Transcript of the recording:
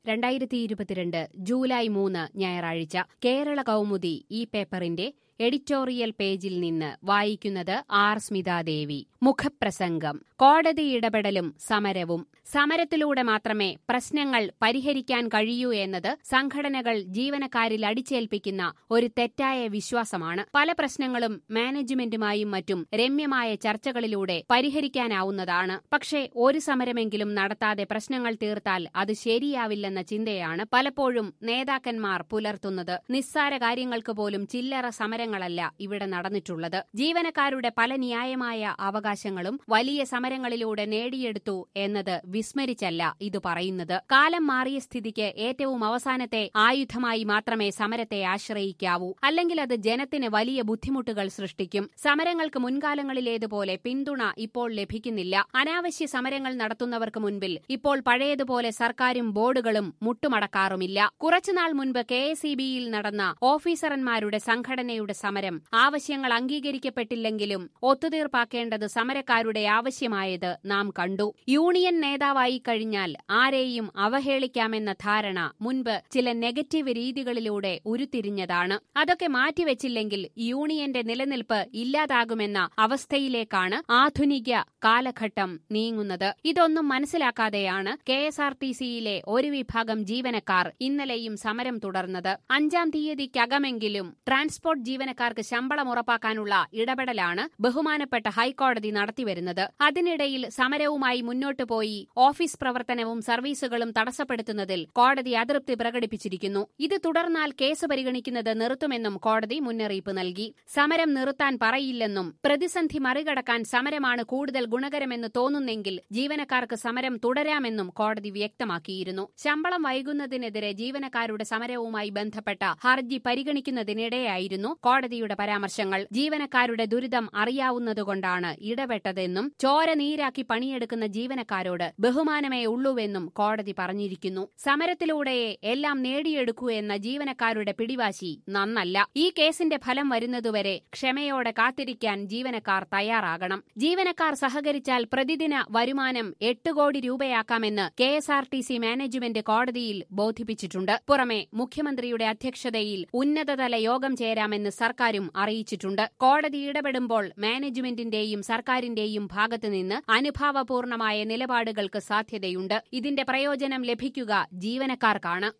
രണ്ടായിരത്തി ഇരുപത്തിരണ്ട് ജൂലൈ മൂന്ന് ഞായറാഴ്ച കേരള കൗമുദി ഈ പേപ്പറിന്റെ എഡിറ്റോറിയൽ പേജിൽ നിന്ന് വായിക്കുന്നത് ആർ സ്മിതാദേവി മുഖപ്രസംഗം കോടതി ഇടപെടലും സമരവും സമരത്തിലൂടെ മാത്രമേ പ്രശ്നങ്ങൾ പരിഹരിക്കാൻ കഴിയൂ എന്നത് സംഘടനകൾ ജീവനക്കാരിൽ അടിച്ചേൽപ്പിക്കുന്ന ഒരു തെറ്റായ വിശ്വാസമാണ് പല പ്രശ്നങ്ങളും മാനേജ്മെന്റുമായും മറ്റും രമ്യമായ ചർച്ചകളിലൂടെ പരിഹരിക്കാനാവുന്നതാണ് പക്ഷേ ഒരു സമരമെങ്കിലും നടത്താതെ പ്രശ്നങ്ങൾ തീർത്താൽ അത് ശരിയാവില്ലെന്ന ചിന്തയാണ് പലപ്പോഴും നേതാക്കന്മാർ പുലർത്തുന്നത് നിസ്സാര കാര്യങ്ങൾക്ക് പോലും ചില്ലറ സമരങ്ങളല്ല ഇവിടെ നടന്നിട്ടുള്ളത് ജീവനക്കാരുടെ പല ന്യായമായ അവകാശങ്ങളും വലിയ സമരങ്ങളിലൂടെ നേടിയെടുത്തു എന്നത് വിസ്മരിച്ചല്ല ഇത് പറയുന്നത് കാലം മാറിയ സ്ഥിതിക്ക് ഏറ്റവും അവസാനത്തെ ആയുധമായി മാത്രമേ സമരത്തെ ആശ്രയിക്കാവൂ അല്ലെങ്കിൽ അത് ജനത്തിന് വലിയ ബുദ്ധിമുട്ടുകൾ സൃഷ്ടിക്കും സമരങ്ങൾക്ക് മുൻകാലങ്ങളിലേതുപോലെ പിന്തുണ ഇപ്പോൾ ലഭിക്കുന്നില്ല അനാവശ്യ സമരങ്ങൾ നടത്തുന്നവർക്ക് മുൻപിൽ ഇപ്പോൾ പഴയതുപോലെ സർക്കാരും ബോർഡുകളും മുട്ടുമടക്കാറുമില്ല കുറച്ചുനാൾ മുൻപ് കെ എസ് ഇ ബിയിൽ നടന്ന ഓഫീസർമാരുടെ സംഘടനയുടെ സമരം ആവശ്യങ്ങൾ അംഗീകരിക്കപ്പെട്ടില്ലെങ്കിലും ഒത്തുതീർപ്പാക്കേണ്ടത് സമരക്കാരുടെ ആവശ്യമായത് നാം കണ്ടു യൂണിയൻ നേതാവായി കഴിഞ്ഞാൽ ആരെയും അവഹേളിക്കാമെന്ന ധാരണ മുൻപ് ചില നെഗറ്റീവ് രീതികളിലൂടെ ഉരുത്തിരിഞ്ഞതാണ് അതൊക്കെ മാറ്റിവെച്ചില്ലെങ്കിൽ യൂണിയന്റെ നിലനിൽപ്പ് ഇല്ലാതാകുമെന്ന അവസ്ഥയിലേക്കാണ് ആധുനിക കാലഘട്ടം നീങ്ങുന്നത് ഇതൊന്നും മനസ്സിലാക്കാതെയാണ് കെ എസ് ആർ ടി സിയിലെ ഒരു വിഭാഗം ജീവനക്കാർ ഇന്നലെയും സമരം തുടർന്നത് അഞ്ചാം തീയതിക്കകമെങ്കിലും ട്രാൻസ്പോർട്ട് ജീവനക്കാർക്ക് ശമ്പളം ഉറപ്പാക്കാനുള്ള ഇടപെടലാണ് ബഹുമാനപ്പെട്ട ഹൈക്കോടതി നടത്തിവരുന്നത് അതിനിടയിൽ സമരവുമായി മുന്നോട്ടു പോയി ഓഫീസ് പ്രവർത്തനവും സർവീസുകളും തടസ്സപ്പെടുത്തുന്നതിൽ കോടതി അതൃപ്തി പ്രകടിപ്പിച്ചിരിക്കുന്നു ഇത് തുടർന്നാൽ കേസ് പരിഗണിക്കുന്നത് നിർത്തുമെന്നും കോടതി മുന്നറിയിപ്പ് നൽകി സമരം നിർത്താൻ പറയില്ലെന്നും പ്രതിസന്ധി മറികടക്കാൻ സമരമാണ് കൂടുതൽ ഗുണകരമെന്ന് തോന്നുന്നെങ്കിൽ ജീവനക്കാർക്ക് സമരം തുടരാമെന്നും കോടതി വ്യക്തമാക്കിയിരുന്നു ശമ്പളം വൈകുന്നതിനെതിരെ ജീവനക്കാരുടെ സമരവുമായി ബന്ധപ്പെട്ട ഹർജി പരിഗണിക്കുന്നതിനിടെയായിരുന്നു കോടതിയുടെ പരാമർശങ്ങൾ ജീവനക്കാരുടെ ദുരിതം അറിയാവുന്നതുകൊണ്ടാണ് ഇടപെട്ടതെന്നും ചോര നീരാക്കി പണിയെടുക്കുന്ന ജീവനക്കാരോട് ബഹുമാനമേ ഉള്ളൂവെന്നും കോടതി പറഞ്ഞിരിക്കുന്നു സമരത്തിലൂടെയേ എല്ലാം നേടിയെടുക്കൂ എന്ന ജീവനക്കാരുടെ പിടിവാശി നന്നല്ല ഈ കേസിന്റെ ഫലം വരുന്നതുവരെ ക്ഷമയോടെ കാത്തിരിക്കാൻ ജീവനക്കാർ തയ്യാറാകണം ജീവനക്കാർ സഹകരിച്ചാൽ പ്രതിദിന വരുമാനം എട്ട് കോടി രൂപയാക്കാമെന്ന് K S R T C management കോടതിയിൽ ബോധിപ്പിച്ചിട്ടുണ്ട് പുറമെ മുഖ്യമന്ത്രിയുടെ അധ്യക്ഷതയിൽ ഉന്നതതല യോഗം ചേരാമെന്ന് സർക്കാരും അറിയിച്ചിട്ടുണ്ട് കോടതി ഇടപെടുമ്പോൾ മാനേജ്മെന്റിന്റെയും സർക്കാരിന്റെയും ഭാഗത്തുനിന്ന് അനുഭാവപൂർണമായ നിലപാടുകൾക്ക് സാധ്യതയുണ്ട് ഇതിന്റെ പ്രയോജനം ലഭിക്കുക ജീവനക്കാർക്കാണ്